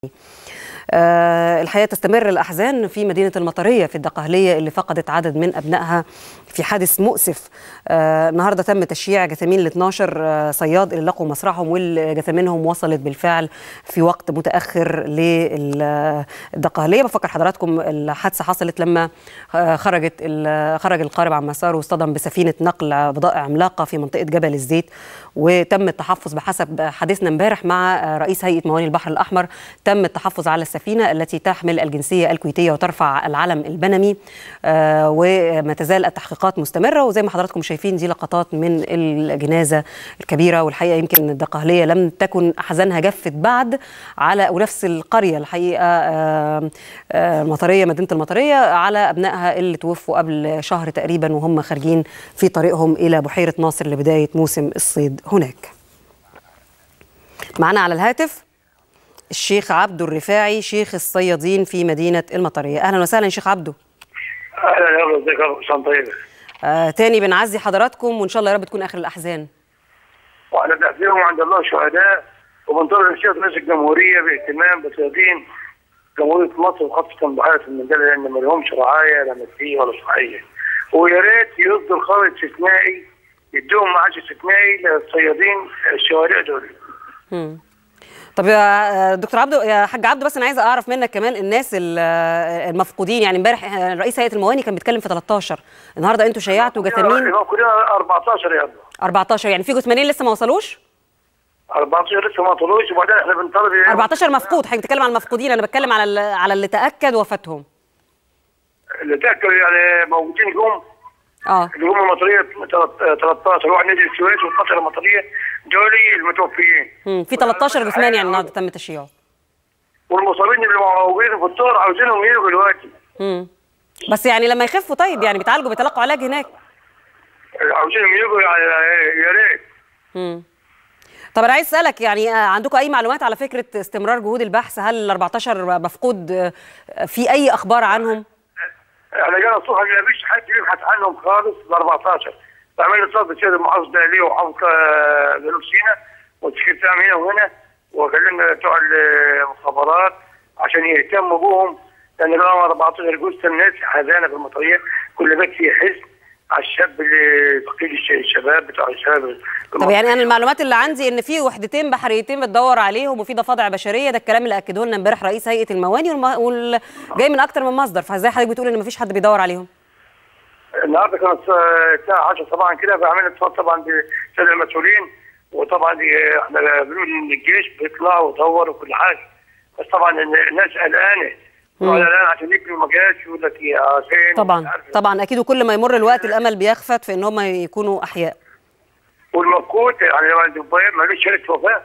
أه الحقيقه تستمر الاحزان في مدينه المطريه في الدقهليه اللي فقدت عدد من ابنائها في حادث مؤسف أه النهارده تم تشييع جثامين ال 12 أه صياد اللي لقوا مصرعهم والجثامينهم وصلت بالفعل في وقت متاخر للدقهليه بفكر حضراتكم الحادثه حصلت لما خرجت خرج القارب عن مساره واصطدم بسفينه نقل بضائع عملاقه في منطقه جبل الزيت وتم التحفظ بحسب حديثنا امبارح مع رئيس هيئه مواني البحر الاحمر تم التحفظ على السفينه التي تحمل الجنسيه الكويتيه وترفع العلم البنمي آه وما تزال التحقيقات مستمره وزي ما حضراتكم شايفين دي لقطات من الجنازه الكبيره والحقيقه يمكن الدقهليه لم تكن احزانها جفت بعد على ونفس القريه الحقيقه آه آه المطريه مدينه المطريه على ابنائها اللي توفوا قبل شهر تقريبا وهم خارجين في طريقهم الى بحيره ناصر لبدايه موسم الصيد هناك. معنا على الهاتف الشيخ عبدو الرفاعي شيخ الصيادين في مدينة المطرية أهلا وسهلا شيخ عبدو أهلا يا ازيك يا طيبة آه تاني بنعزي حضراتكم وإن شاء الله يا رب تكون آخر الأحزان وأنا بنعزيهم عند الله شهداء وبنطلب الشيخ رئيس الجمهورية باهتمام بصيادين جمهورية مصر وخاصة بحيرة المنزلة لأن ما لهمش رعاية لا مادية ولا صحية ويا ريت يصدر قرار استثنائي يدوهم معاش استثنائي للصيادين الشهداء دول. مم. طب يا دكتور عبده يا حاج عبده بس انا عايزه اعرف منك كمان الناس المفقودين يعني امبارح رئيس هيئه المواني كان بيتكلم في 13 النهارده انتوا شيعتوا جثامين كلنا 14 يا ابني 14 يعني في جثمانين لسه ما وصلوش 14 لسه ما وصلوش وبعدين احنا بنطالب 14 مفقود حضرتك بتتكلم عن المفقودين انا بتكلم على على اللي تاكد وفاتهم اللي تاكد يعني موجودين جم اه اللي هم المطريه 13 واحد نادي السويس والقطر المطريه دول المتوفيين امم في 13 جثمان يعني النهارده تم تشييعه والمصابين اللي موجودين في الطور عاوزينهم يجوا دلوقتي امم بس يعني لما يخفوا طيب يعني بيتعالجوا بيتلقوا علاج هناك عاوزينهم يجوا يعني يا ريت امم طب انا عايز اسالك يعني عندكم اي معلومات على فكره استمرار جهود البحث هل ال 14 مفقود في اي اخبار عنهم؟ احنا جانا الصبح ما فيش حد بيبحث عنهم خالص ال 14 فعملنا اتصال بالسيد المحافظ الداخليه ومحافظ جنوب سيناء والسكرتير هنا وهنا وكلمنا بتوع المخابرات عشان يهتموا بهم لان لهم 14 جثه الناس حزانه في المطريه كل بيت فيه حزن على الشاب اللي فقيد الشباب بتوع الشباب طب يعني انا المعلومات اللي عندي ان في وحدتين بحريتين بتدور عليهم وفي ضفادع بشريه ده الكلام اللي اكده لنا امبارح رئيس هيئه المواني والم... وال... جاي من اكتر من مصدر فازاي حضرتك بتقول ان مفيش حد بيدور عليهم؟ النهارده كانت الساعه 10 طبعا كده فعملنا اتصال طبعا بالساده المسؤولين وطبعا احنا بنقول ان الجيش بيطلع ويدور وكل حاجه بس طبعا الناس قلقانه الان عشان يبنوا ما جاش يقول لك يا فين طبعا طبعا اكيد وكل ما يمر الوقت الامل بيخفت في ان هم يكونوا احياء والمفقود يعني لو مالوش شهاده وفاه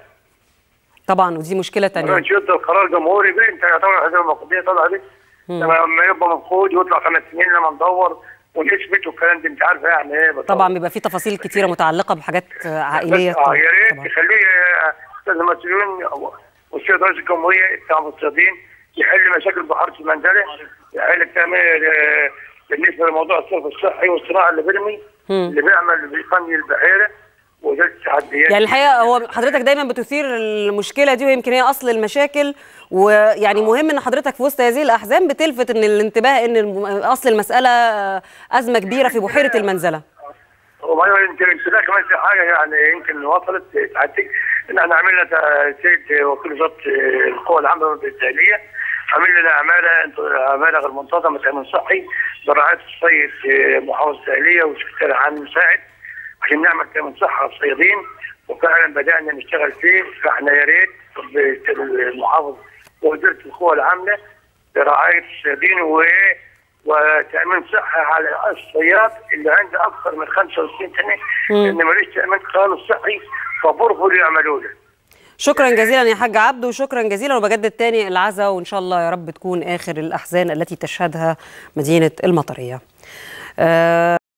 طبعا ودي مشكله ثانيه مش يصدر قرار جمهوري بيه انت طبعا هذه المفقوديه طالعه دي لما يبقى مفقود يطلع خمس سنين لما ندور ونثبت والكلام ده انت عارفه يعني ايه طبعا بيبقى في تفاصيل كتيره متعلقه بحاجات عائليه اه يا ريت يخليه استاذ المسؤولين والسيد رئيس الجمهوريه بتاع المصطادين يحل مشاكل بحاره المنزله يحل التامين بالنسبه لموضوع الصرف الصحي والصراع اللي بيرمي اللي بيعمل بيقني البحيره وده التحديات يعني الحقيقه هو حضرتك دايما بتثير المشكله دي ويمكن هي اصل المشاكل ويعني مهم ان حضرتك في وسط هذه الاحزان بتلفت ان الانتباه ان اصل المساله ازمه كبيره في بحيره المنزله. وبعدين يمكن الانتباه كمان في حاجه يعني يمكن وصلت تعدي ان احنا عملنا سيد وكيل وزاره القوى العامه الداخليه عمل لنا عماله عماله غير منتظمه تامين صحي برعايه السيد محافظ الداخليه والسكرتير العام المساعد عشان نعمل تامين صحه للصيادين وفعلا بدانا نشتغل فيه فاحنا يا ريت المحافظ ووزاره القوى العامله برعايه الصيادين و وتامين صحي على الصياد اللي عنده اكثر من 65 سنه ان ماليش تامين خالص صحي فبرفضوا يعملوا له. شكرا جزيلا يا حاج عبده وشكرا جزيلا وبجدد تاني العزاء وان شاء الله يا رب تكون اخر الاحزان التي تشهدها مدينه المطريه. أه